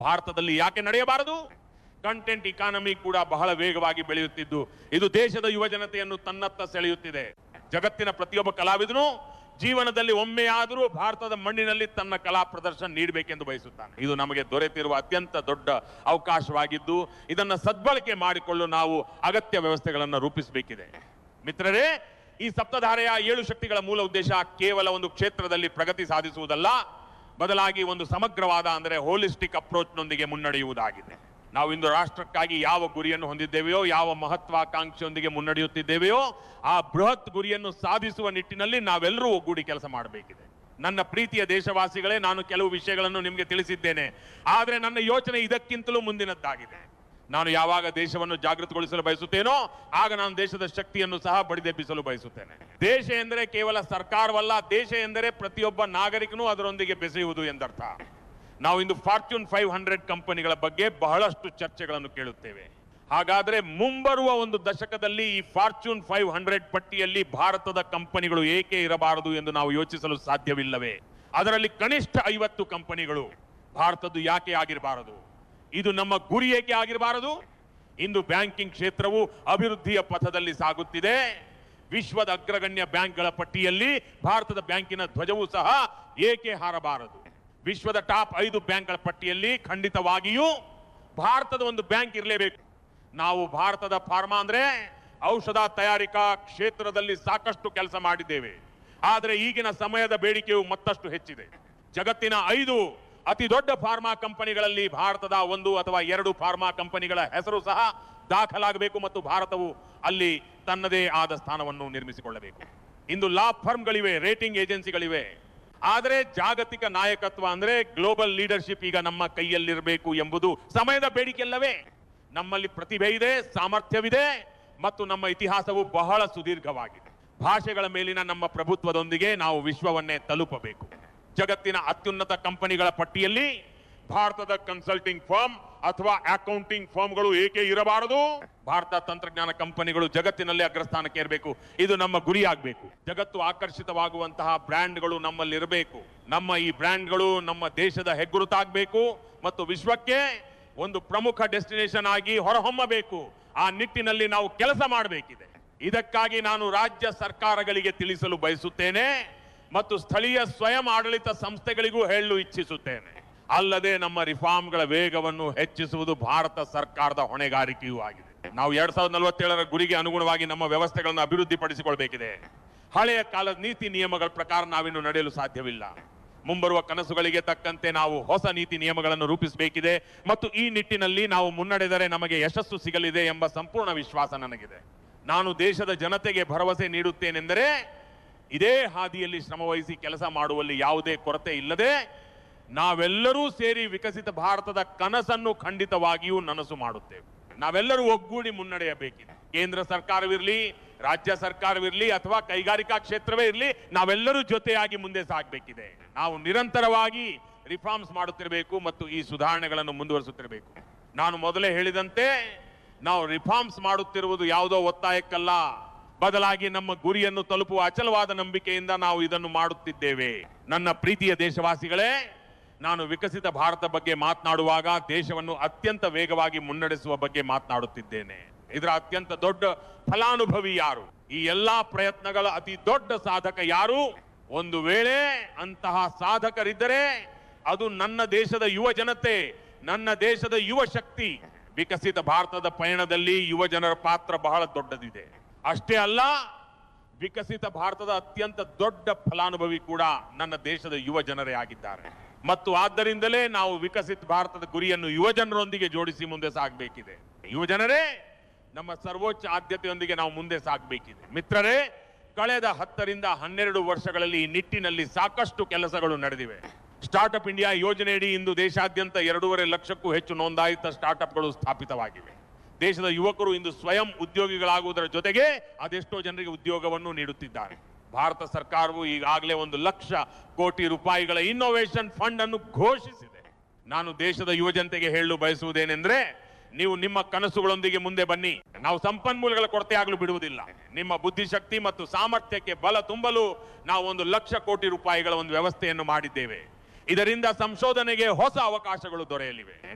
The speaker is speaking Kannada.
ಭಾರತದಲ್ಲಿ ಯಾಕೆ ನಡೆಯಬಾರದು ಕಂಟೆಂಟ್ ಇಕಾನಮಿ ಕೂಡ ಬಹಳ ವೇಗವಾಗಿ ಬೆಳೆಯುತ್ತಿದ್ದು ಇದು ದೇಶದ ಯುವ ಜನತೆಯನ್ನು ತನ್ನತ್ತ ಸೆಳೆಯುತ್ತಿದೆ ಜಗತ್ತಿನ ಪ್ರತಿಯೊಬ್ಬ ಕಲಾವಿದನು ಜೀವನದಲ್ಲಿ ಒಮ್ಮೆಯಾದರೂ ಭಾರತದ ಮಣ್ಣಿನಲ್ಲಿ ತನ್ನ ಕಲಾ ಪ್ರದರ್ಶನ ನೀಡಬೇಕೆಂದು ಬಯಸುತ್ತಾನೆ ಇದು ನಮಗೆ ದೊರೆತಿರುವ ಅತ್ಯಂತ ದೊಡ್ಡ ಅವಕಾಶವಾಗಿದ್ದು ಇದನ್ನು ಸದ್ಬಳಕೆ ಮಾಡಿಕೊಳ್ಳಲು ನಾವು ಅಗತ್ಯ ವ್ಯವಸ್ಥೆಗಳನ್ನು ರೂಪಿಸಬೇಕಿದೆ ಮಿತ್ರರೇ ಈ ಸಪ್ತಧಾರೆಯ ಏಳು ಶಕ್ತಿಗಳ ಮೂಲ ಉದ್ದೇಶ ಕೇವಲ ಒಂದು ಕ್ಷೇತ್ರದಲ್ಲಿ ಪ್ರಗತಿ ಸಾಧಿಸುವುದಲ್ಲ ಬದಲಾಗಿ ಒಂದು ಸಮಗ್ರವಾದ ಅಂದರೆ ಹೋಲಿಸ್ಟಿಕ್ ಅಪ್ರೋಚ್ನೊಂದಿಗೆ ಮುನ್ನಡೆಯುವುದಾಗಿದೆ ನಾವು ಇಂದು ರಾಷ್ಟ್ರಕ್ಕಾಗಿ ಯಾವ ಗುರಿಯನ್ನು ಹೊಂದಿದ್ದೇವೆಯೋ ಯಾವ ಮಹತ್ವಾಕಾಂಕ್ಷೆಯೊಂದಿಗೆ ಮುನ್ನಡೆಯುತ್ತಿದ್ದೇವೆಯೋ ಆ ಬೃಹತ್ ಗುರಿಯನ್ನು ಸಾಧಿಸುವ ನಿಟ್ಟಿನಲ್ಲಿ ನಾವೆಲ್ಲರೂ ಒಗ್ಗೂಡಿ ಕೆಲಸ ಮಾಡಬೇಕಿದೆ ನನ್ನ ಪ್ರೀತಿಯ ದೇಶವಾಸಿಗಳೇ ನಾನು ಕೆಲವು ವಿಷಯಗಳನ್ನು ನಿಮಗೆ ತಿಳಿಸಿದ್ದೇನೆ ಆದರೆ ನನ್ನ ಯೋಚನೆ ಇದಕ್ಕಿಂತಲೂ ಮುಂದಿನದ್ದಾಗಿದೆ ನಾನು ಯಾವಾಗ ದೇಶವನ್ನು ಜಾಗೃತಗೊಳಿಸಲು ಬಯಸುತ್ತೇನೋ ಆಗ ನಾನು ದೇಶದ ಶಕ್ತಿಯನ್ನು ಸಹ ಬಡಿದೆಬ್ಬಿಸಲು ಬಯಸುತ್ತೇನೆ ದೇಶ ಎಂದರೆ ಕೇವಲ ಸರ್ಕಾರವಲ್ಲ ದೇಶ ಎಂದರೆ ಪ್ರತಿಯೊಬ್ಬ ನಾಗರಿಕನೂ ಅದರೊಂದಿಗೆ ಬೆಸೆಯುವುದು ಎಂದರ್ಥ ನಾವು ಇಂದು ಫಾರ್ಚೂನ್ ಫೈವ್ ಹಂಡ್ರೆಡ್ ಕಂಪನಿಗಳ ಬಗ್ಗೆ ಬಹಳಷ್ಟು ಚರ್ಚೆಗಳನ್ನು ಕೇಳುತ್ತೇವೆ ಹಾಗಾದ್ರೆ ಮುಂಬರುವ ಒಂದು ದಶಕದಲ್ಲಿ ಈ ಫಾರ್ಚೂನ್ ಫೈವ್ ಹಂಡ್ರೆಡ್ ಪಟ್ಟಿಯಲ್ಲಿ ಭಾರತದ ಕಂಪನಿಗಳು ಏಕೆ ಇರಬಾರದು ಎಂದು ನಾವು ಯೋಚಿಸಲು ಸಾಧ್ಯವಿಲ್ಲವೇ ಅದರಲ್ಲಿ ಕನಿಷ್ಠ ಐವತ್ತು ಕಂಪನಿಗಳು ಭಾರತದ್ದು ಯಾಕೆ ಆಗಿರಬಾರದು ಇದು ನಮ್ಮ ಗುರಿ ಏಕೆ ಆಗಿರಬಾರದು ಇಂದು ಬ್ಯಾಂಕಿಂಗ್ ಕ್ಷೇತ್ರವು ಅಭಿವೃದ್ಧಿಯ ಪಥದಲ್ಲಿ ಸಾಗುತ್ತಿದೆ ವಿಶ್ವದ ಅಗ್ರಗಣ್ಯ ಬ್ಯಾಂಕ್ಗಳ ಪಟ್ಟಿಯಲ್ಲಿ ಭಾರತದ ಬ್ಯಾಂಕಿನ ಧ್ವಜವೂ ಸಹ ಏಕೆ ಹಾರಬಾರದು ವಿಶ್ವದ ಟಾಪ್ ಐದು ಬ್ಯಾಂಕ್ಗಳ ಪಟ್ಟಿಯಲ್ಲಿ ಖಂಡಿತವಾಗಿಯೂ ಭಾರತದ ಒಂದು ಬ್ಯಾಂಕ್ ಇರಲೇಬೇಕು ನಾವು ಭಾರತದ ಫಾರ್ಮಾ ಅಂದ್ರೆ ಔಷಧ ತಯಾರಿಕಾ ಕ್ಷೇತ್ರದಲ್ಲಿ ಸಾಕಷ್ಟು ಕೆಲಸ ಮಾಡಿದ್ದೇವೆ ಆದರೆ ಈಗಿನ ಸಮಯದ ಬೇಡಿಕೆಯು ಮತ್ತಷ್ಟು ಹೆಚ್ಚಿದೆ ಜಗತ್ತಿನ ಐದು ಅತಿ ದೊಡ್ಡ ಫಾರ್ಮಾ ಕಂಪನಿಗಳಲ್ಲಿ ಭಾರತದ ಒಂದು ಅಥವಾ ಎರಡು ಫಾರ್ಮಾ ಕಂಪನಿಗಳ ಹೆಸರು ಸಹ ದಾಖಲಾಗಬೇಕು ಮತ್ತು ಭಾರತವು ಅಲ್ಲಿ ತನ್ನದೇ ಆದ ಸ್ಥಾನವನ್ನು ನಿರ್ಮಿಸಿಕೊಳ್ಳಬೇಕು ಇಂದು ಲಾ ಫರ್ಮ್ಗಳಿವೆ ರೇಟಿಂಗ್ ಏಜೆನ್ಸಿಗಳಿವೆ ಆದರೆ ಜಾಗತಿಕ ನಾಯಕತ್ವ ಅಂದ್ರೆ ಗ್ಲೋಬಲ್ ಲೀಡರ್ಶಿಪ್ ಈಗ ನಮ್ಮ ಕೈಯಲ್ಲಿರಬೇಕು ಎಂಬುದು ಸಮಯದ ಬೇಡಿಕೆಯಲ್ಲವೇ ನಮ್ಮಲ್ಲಿ ಪ್ರತಿಭೆ ಇದೆ ಸಾಮರ್ಥ್ಯವಿದೆ ಮತ್ತು ನಮ್ಮ ಇತಿಹಾಸವು ಬಹಳ ಸುದೀರ್ಘವಾಗಿದೆ ಭಾಷೆಗಳ ಮೇಲಿನ ನಮ್ಮ ಪ್ರಭುತ್ವದೊಂದಿಗೆ ನಾವು ವಿಶ್ವವನ್ನೇ ತಲುಪಬೇಕು ಜಗತ್ತಿನ ಅತ್ಯುನ್ನತ ಕಂಪನಿಗಳ ಪಟ್ಟಿಯಲ್ಲಿ ಭಾರತದ ಕನ್ಸಲ್ಟಿಂಗ್ ಫರ್ಮ್ ಅಥವಾ ಅಕೌಂಟಿಂಗ್ ಫರ್ಮ್ಗಳು ಏಕೆ ಇರಬಾರದು ಭಾರತ ತಂತ್ರಜ್ಞಾನ ಕಂಪನಿಗಳು ಜಗತ್ತಿನಲ್ಲಿ ಅಗ್ರಸ್ಥಾನಕ್ಕೆ ಇರಬೇಕು ಇದು ನಮ್ಮ ಗುರಿ ಆಗಬೇಕು ಜಗತ್ತು ಆಕರ್ಷಿತವಾಗುವಂತಹ ಬ್ರ್ಯಾಂಡ್ಗಳು ನಮ್ಮಲ್ಲಿ ಇರಬೇಕು ನಮ್ಮ ಈ ಬ್ರ್ಯಾಂಡ್ಗಳು ನಮ್ಮ ದೇಶದ ಹೆಗ್ಗುರುತಾಗಬೇಕು ಮತ್ತು ವಿಶ್ವಕ್ಕೆ ಒಂದು ಪ್ರಮುಖ ಡೆಸ್ಟಿನೇಷನ್ ಆಗಿ ಹೊರಹೊಮ್ಮಬೇಕು ಆ ನಿಟ್ಟಿನಲ್ಲಿ ನಾವು ಕೆಲಸ ಮಾಡಬೇಕಿದೆ ಇದಕ್ಕಾಗಿ ನಾನು ರಾಜ್ಯ ಸರ್ಕಾರಗಳಿಗೆ ತಿಳಿಸಲು ಬಯಸುತ್ತೇನೆ ಮತ್ತು ಸ್ಥಳೀಯ ಸ್ವಯಂ ಆಡಳಿತ ಸಂಸ್ಥೆಗಳಿಗೂ ಹೇಳಲು ಇಚ್ಛಿಸುತ್ತೇನೆ ಅಲ್ಲದೆ ನಮ್ಮ ರಿಫಾರ್ಮ್ಗಳ ವೇಗವನ್ನು ಹೆಚ್ಚಿಸುವುದು ಭಾರತ ಸರ್ಕಾರದ ಹೊಣೆಗಾರಿಕೆಯೂ ಆಗಿದೆ ನಾವು ಎರಡ್ ಸಾವಿರದ ನಲವತ್ತೇಳರ ಗುರಿಗೆ ಅನುಗುಣವಾಗಿ ನಮ್ಮ ವ್ಯವಸ್ಥೆಗಳನ್ನು ಅಭಿವೃದ್ಧಿಪಡಿಸಿಕೊಳ್ಬೇಕಿದೆ ಹಳೆಯ ಕಾಲದ ನೀತಿ ನಿಯಮಗಳ ಪ್ರಕಾರ ನಾವಿನ್ನು ನಡೆಯಲು ಸಾಧ್ಯವಿಲ್ಲ ಮುಂಬರುವ ಕನಸುಗಳಿಗೆ ತಕ್ಕಂತೆ ನಾವು ಹೊಸ ನೀತಿ ನಿಯಮಗಳನ್ನು ರೂಪಿಸಬೇಕಿದೆ ಮತ್ತು ಈ ನಿಟ್ಟಿನಲ್ಲಿ ನಾವು ಮುನ್ನಡೆದರೆ ನಮಗೆ ಯಶಸ್ಸು ಸಿಗಲಿದೆ ಎಂಬ ಸಂಪೂರ್ಣ ವಿಶ್ವಾಸ ನನಗಿದೆ ನಾನು ದೇಶದ ಜನತೆಗೆ ಭರವಸೆ ನೀಡುತ್ತೇನೆಂದರೆ ಇದೇ ಹಾದಿಯಲ್ಲಿ ಶ್ರಮವಹಿಸಿ ಕೆಲಸ ಮಾಡುವಲ್ಲಿ ಯಾವುದೇ ಕೊರತೆ ಇಲ್ಲದೆ ನಾವೆಲ್ಲರೂ ಸೇರಿ ವಿಕಸಿತ ಭಾರತದ ಕನಸನ್ನು ಖಂಡಿತವಾಗಿಯೂ ನನಸು ಮಾಡುತ್ತೇವೆ ನಾವೆಲ್ಲರೂ ಒಗ್ಗೂಡಿ ಮುನ್ನಡೆಯಬೇಕಿದೆ ಕೇಂದ್ರ ಸರ್ಕಾರವಿರಲಿ ರಾಜ್ಯ ಸರ್ಕಾರವಿರಲಿ ಅಥವಾ ಕೈಗಾರಿಕಾ ಕ್ಷೇತ್ರವೇ ಇರಲಿ ನಾವೆಲ್ಲರೂ ಜೊತೆಯಾಗಿ ಮುಂದೆ ಸಾಗಬೇಕಿದೆ ನಾವು ನಿರಂತರವಾಗಿ ರಿಫಾರ್ಮ್ಸ್ ಮಾಡುತ್ತಿರಬೇಕು ಮತ್ತು ಈ ಸುಧಾರಣೆಗಳನ್ನು ಮುಂದುವರಿಸುತ್ತಿರಬೇಕು ನಾನು ಮೊದಲೇ ಹೇಳಿದಂತೆ ನಾವು ರಿಫಾರ್ಮ್ಸ್ ಮಾಡುತ್ತಿರುವುದು ಯಾವುದೋ ಒತ್ತಾಯಕ್ಕಲ್ಲ ಬದಲಾಗಿ ನಮ್ಮ ಗುರಿಯನ್ನು ತಲುಪುವ ಅಚಲವಾದ ನಂಬಿಕೆಯಿಂದ ನಾವು ಇದನ್ನು ಮಾಡುತ್ತಿದ್ದೇವೆ ನನ್ನ ಪ್ರೀತಿಯ ದೇಶವಾಸಿಗಳೇ ನಾನು ವಿಕಸಿತ ಭಾರತ ಬಗ್ಗೆ ಮಾತನಾಡುವಾಗ ದೇಶವನ್ನು ಅತ್ಯಂತ ವೇಗವಾಗಿ ಮುನ್ನಡೆಸುವ ಬಗ್ಗೆ ಮಾತನಾಡುತ್ತಿದ್ದೇನೆ ಇದರ ಅತ್ಯಂತ ದೊಡ್ಡ ಫಲಾನುಭವಿ ಯಾರು ಈ ಎಲ್ಲಾ ಪ್ರಯತ್ನಗಳ ಅತಿ ದೊಡ್ಡ ಸಾಧಕ ಯಾರು ಒಂದು ವೇಳೆ ಅಂತಹ ಸಾಧಕರಿದ್ದರೆ ಅದು ನನ್ನ ದೇಶದ ಯುವ ಜನತೆ ನನ್ನ ದೇಶದ ಯುವ ಶಕ್ತಿ ವಿಕಸಿತ ಭಾರತದ ಪಯಣದಲ್ಲಿ ಯುವ ಜನರ ಪಾತ್ರ ಬಹಳ ದೊಡ್ಡದಿದೆ ಅಷ್ಟೇ ಅಲ್ಲ ವಿಕಸಿತ ಭಾರತದ ಅತ್ಯಂತ ದೊಡ್ಡ ಫಲಾನುಭವಿ ಕೂಡ ನನ್ನ ದೇಶದ ಯುವ ಜನರೇ ಆಗಿದ್ದಾರೆ ಮತ್ತು ಆದ್ದರಿಂದಲೇ ನಾವು ವಿಕಸಿತ ಭಾರತದ ಗುರಿಯನ್ನು ಯುವ ಜನರೊಂದಿಗೆ ಜೋಡಿಸಿ ಮುಂದೆ ಸಾಗಬೇಕಿದೆ ಯುವ ಜನರೇ ನಮ್ಮ ಸರ್ವೋಚ್ಚ ಆದ್ಯತೆಯೊಂದಿಗೆ ನಾವು ಮುಂದೆ ಸಾಗಬೇಕಿದೆ ಮಿತ್ರರೇ ಕಳೆದ ಹತ್ತರಿಂದ ಹನ್ನೆರಡು ವರ್ಷಗಳಲ್ಲಿ ಈ ನಿಟ್ಟಿನಲ್ಲಿ ಸಾಕಷ್ಟು ಕೆಲಸಗಳು ನಡೆದಿವೆ ಸ್ಟಾರ್ಟ್ಅಪ್ ಇಂಡಿಯಾ ಯೋಜನೆಯಡಿ ಇಂದು ದೇಶಾದ್ಯಂತ ಎರಡೂವರೆ ಲಕ್ಷಕ್ಕೂ ಹೆಚ್ಚು ನೋಂದಾಯಿತ ಸ್ಟಾರ್ಟ್ಅಪ್ಗಳು ಸ್ಥಾಪಿತವಾಗಿವೆ ದೇಶದ ಯುವಕರು ಇಂದು ಸ್ವಯಂ ಉದ್ಯೋಗಿಗಳಾಗುವುದರ ಜೊತೆಗೆ ಅದೆಷ್ಟೋ ಜನರಿಗೆ ಉದ್ಯೋಗವನ್ನು ನೀಡುತ್ತಿದ್ದಾರೆ ಭಾರತ ಸರ್ಕಾರವು ಈಗಾಗಲೇ ಒಂದು ಲಕ್ಷ ಕೋಟಿ ರೂಪಾಯಿಗಳ ಇನ್ನೋವೇಷನ್ ಫಂಡ್ ಅನ್ನು ಘೋಷಿಸಿದೆ ನಾನು ದೇಶದ ಯುವ ಜನತೆಗೆ ಹೇಳಲು ಬಯಸುವುದೇನೆಂದ್ರೆ ನೀವು ನಿಮ್ಮ ಕನಸುಗಳೊಂದಿಗೆ ಮುಂದೆ ಬನ್ನಿ ನಾವು ಸಂಪನ್ಮೂಲಗಳ ಕೊರತೆ ಆಗಲು ಬಿಡುವುದಿಲ್ಲ ನಿಮ್ಮ ಬುದ್ಧಿಶಕ್ತಿ ಮತ್ತು ಸಾಮರ್ಥ್ಯಕ್ಕೆ ಬಲ ತುಂಬಲು ನಾವು ಒಂದು ಲಕ್ಷ ಕೋಟಿ ರೂಪಾಯಿಗಳ ಒಂದು ವ್ಯವಸ್ಥೆಯನ್ನು ಮಾಡಿದ್ದೇವೆ ಇದರಿಂದ ಸಂಶೋಧನೆಗೆ ಹೊಸ ಅವಕಾಶಗಳು ದೊರೆಯಲಿವೆ